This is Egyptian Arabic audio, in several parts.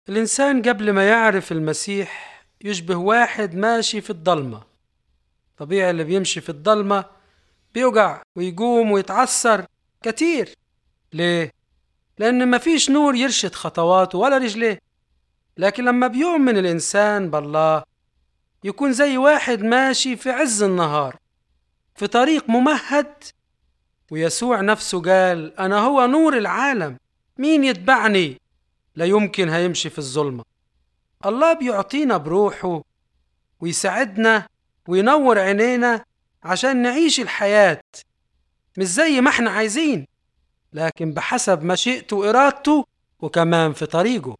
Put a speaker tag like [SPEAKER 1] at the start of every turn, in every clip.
[SPEAKER 1] الإنسان قبل ما يعرف المسيح يشبه واحد ماشي في الضلمة طبيعي اللي بيمشي في الضلمة بيوجع ويقوم ويتعثر كتير ليه؟ لأن مفيش نور يرشد خطواته ولا رجليه لكن لما بيؤمن الإنسان بالله يكون زي واحد ماشي في عز النهار في طريق ممهد ويسوع نفسه قال أنا هو نور العالم مين يتبعني لا يمكن هيمشي في الظلمة الله بيعطينا بروحه ويساعدنا وينور عينينا عشان نعيش الحياة مش زي ما احنا عايزين لكن بحسب مشيئته وإرادته وكمان في طريقه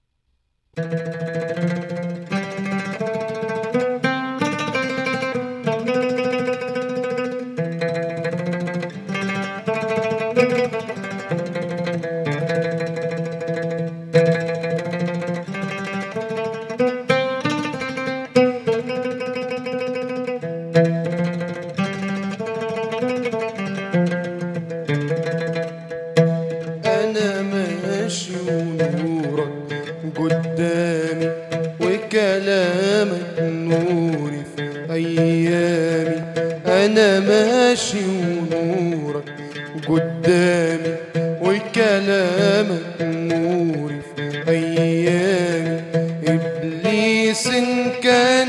[SPEAKER 2] انا ماشي ونورك قدامي وكلامك نوري في ايامي انا ماشي ونورك قدامي وكلامك نوري في ايامي ابليس ان كان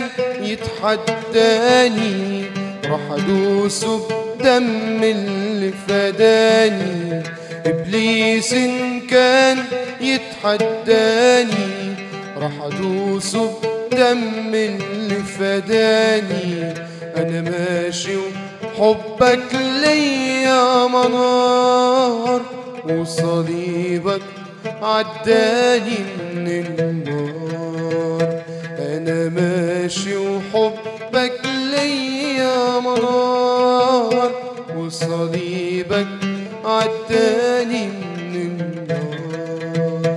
[SPEAKER 2] يتحداني راح ادوسه بدم اللي فداني ابليس ان كان يتحداني راح ادوسه بدم اللي فداني انا ماشي وحبك ليا منار وصليبك عداني من النار انا ماشي وحبك ليا منار وصليبك عداني من النار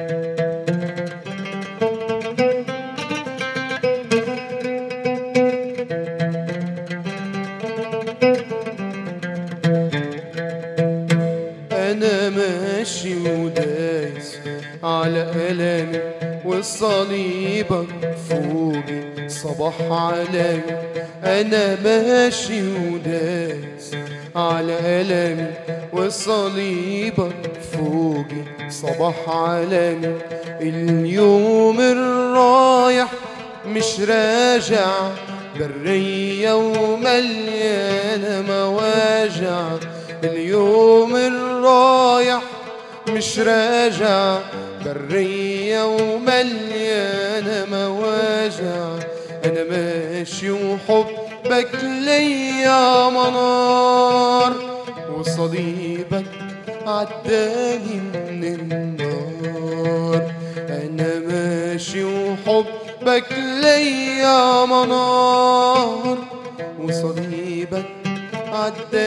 [SPEAKER 2] انا ماشي ودايس على ألمي وصليبك فوقي صباح علامي انا ماشي ودايس على ألمي وصليبك فوقي صباح علامي اليوم الرايح مش راجع برية ومليانة مواجع اليوم الرايح مش راجع برية ومليانة مواجع أنا ماشي وحبك ليا منار وصليبك عداني من النار أنا ماشي وحبك ليا منار وصليبك عداني